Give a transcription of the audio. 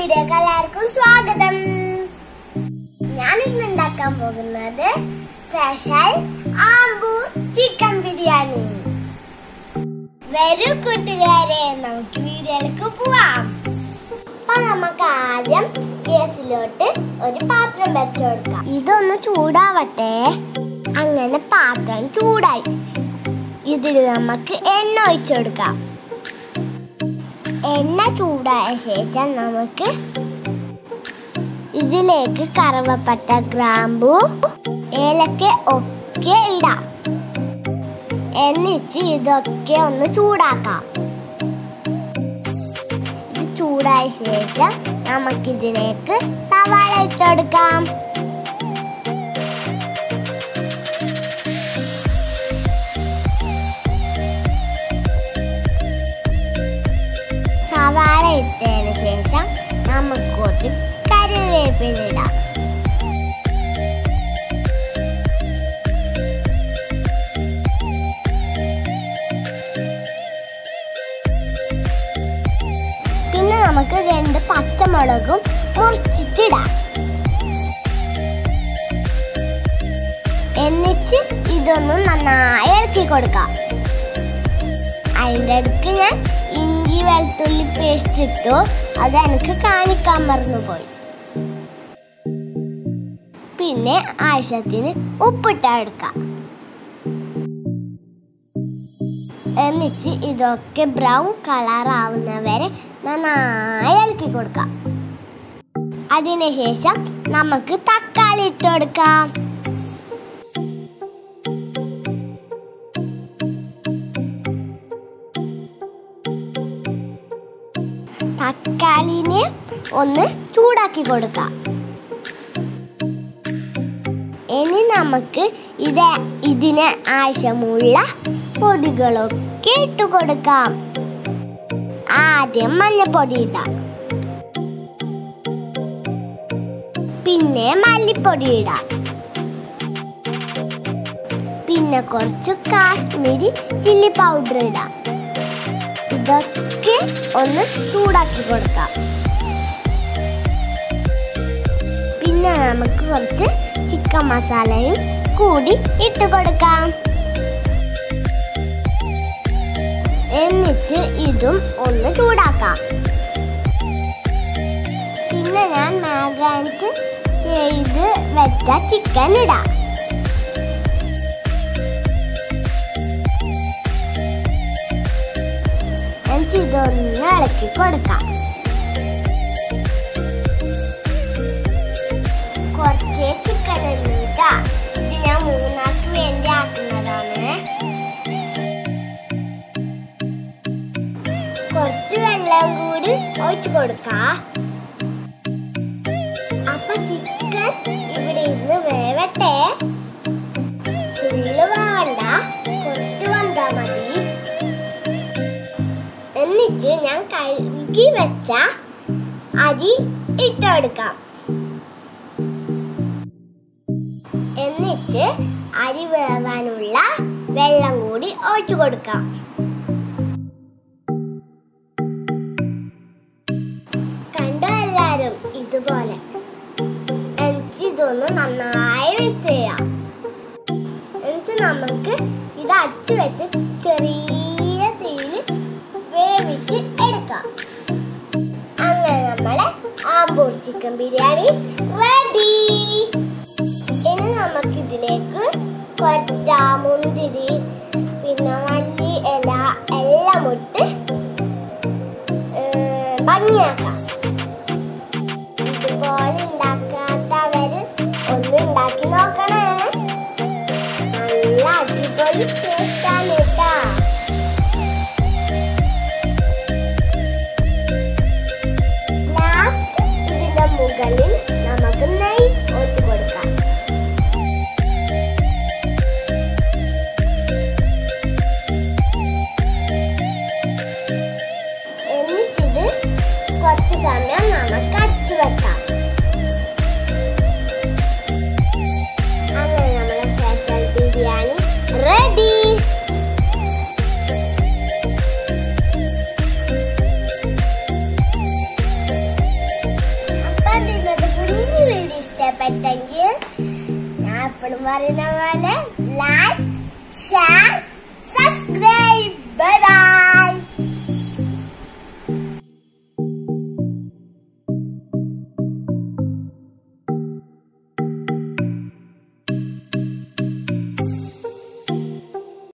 വീഡിയോക്ക് എല്ലാവർക്കും സ്വാഗതം ഞാൻ ഇന്ന് ഉണ്ടാക്കാൻ പോകുന്നത് സ്പെഷ്യൽ ആമ്പൂർ ചിക്കൻ ബിരിയാണി വരൂ കൂട്ടുകാരെ നമുക്ക് വീഡിയോയിലേക്ക് പോവാം അപ്പൊ നമുക്ക് ആദ്യം ഗ്യാസിലോട്ട് ഒരു പാത്രം വെച്ചു കൊടുക്കാം ഇതൊന്ന് ചൂടാവട്ടെ അങ്ങനെ പാത്രം ചൂടായി ഇതിൽ നമുക്ക് എണ്ണ ഒഴിച്ചു കൊടുക്കാം എണ്ണ ചൂടായ ശേഷം നമുക്ക് ഇതിലേക്ക് കറുവപ്പട്ട ഗ്രാമ്പു ഏലക്ക ഒക്കെ ഇടാം എന്നിട്ട് ഇതൊക്കെ ഒന്ന് ചൂടാക്കാം ഇത് ചൂടായ ശേഷം നമുക്കിതിലേക്ക് സവാള ഇട്ടെടുക്കാം സവാള ഇട്ടതിന് ശേഷം നമുക്ക് കുറച്ച് കറിവേപ്പില ഇടാം പിന്നെ നമുക്ക് രണ്ട് പച്ചമുളകും മുറിച്ചിട്ടിടാം എന്നിട്ട് ഇതൊന്ന് നന്നായി ഇളക്കി കൊടുക്കാം അതിൻ്റെ അടുക്ക് ഞാൻ ഇഞ്ചി വെളുത്തുള്ളി പേസ്റ്റ് ഇട്ടു അത് എനിക്ക് കാണിക്കാൻ മറന്നുപോയി പിന്നെ ആവശ്യത്തിന് ഉപ്പിട്ടെടുക്കാം എന്നിട്ട് ഇതൊക്കെ ബ്രൗൺ കളർ ആവുന്നവരെ നന്നായി ഇളക്കി കൊടുക്കാം അതിനുശേഷം നമുക്ക് തക്കാളി ഇട്ട് കൊടുക്കാം തക്കാളിനെ ഒന്ന് ചൂടാക്കി കൊടുക്കാം ഇനി നമുക്ക് ഇത് ഇതിന് ആവശ്യമുള്ള പൊടികളൊക്കെ ഇട്ട് കൊടുക്കാം ആദ്യം മഞ്ഞപ്പൊടി ഇടാം പിന്നെ മല്ലിപ്പൊടി ഇടാം പിന്നെ കുറച്ച് കാശ്മീരി ചില്ലി പൗഡർ ഇടാം ഇതൊക്കെ ഒന്ന് ചൂടാക്കി കൊടുക്കാം പിന്നെ നമുക്ക് കുറച്ച് ചിക്കൻ മസാലയും കൂടി ഇട്ട് കൊടുക്കാം എന്നിട്ട് ഇതും ഒന്ന് ചൂടാക്കാം പിന്നെ ഞാൻ മാഗ്രാൻസ് ചെയ്ത് വെച്ച ചിക്കൻ ഇടാം എന്നിട്ട് ഇതൊന്ന് ഇളക്കി കൊടുക്കാം കുറച്ച് ചിക്കൻ ഉണ്ട് ഇത് ഞാൻ മൂന്നാൾക്ക് വേണ്ടി ആക്കുന്നതാണ് കുറച്ച് വെള്ളം കൂടി ഒഴിച്ചു കൊടുക്കാം അപ്പൊ ചിക്കൻ ഇവിടെ ഇരുന്ന് വേവട്ടെ ഫുള്ള് വേവണ്ട കുറച്ച് വന്നാ മതി എന്നിട്ട് ഞാൻ കഴുകി വെച്ച അരി ഇട്ടെടുക്കാം എന്നിട്ട് അരി വേവാനുള്ള വെള്ളം കൂടി ഒഴിച്ചു കൊടുക്കാം കണ്ടോ എല്ലാരും ഇതുപോലെ എന്നിട്ട് ഇതൊന്ന് നന്നായി മിക്സ് ചെയ്യാം എന്നിട്ട് നമുക്ക് ഇത് അടച്ചു വെച്ച് ചെറിയ തീയിൽ വേവിച്ച് എടുക്കാം അങ്ങനെ നമ്മളെ ആമ്പൂർ ചിക്കൻ ബിരിയാണി റെഡി ഇനി നമുക്ക് ഇതിലേക്ക് കൊരറ്റ മുന്തിരി പിന്നെ മല്ലി ഇല എല്ലാം ഇട്ട് ഏർ, ഭംഗിയാക്കാം ഇതുപോലെ ഉണ്ടാക്കാത്തവര് ഒന്ന് ഉണ്ടാക്കി നോക്കണേ നല്ല അടിപൊളി ടേസ്റ്റാണ് കേട്ടാ ലാസ്റ്റ് ഇതിന്റെ മുകളിൽ നമുക്ക് നെയ് ഒഴിച്ചു കൊടുക്കാം ഇഷ്ടപ്പെട്ടെങ്കിൽ ഞാൻ എപ്പോഴും പറയുന്ന പോലെ ലൈക്ക് ഷെയർ സബ്സ്ക്രൈബ്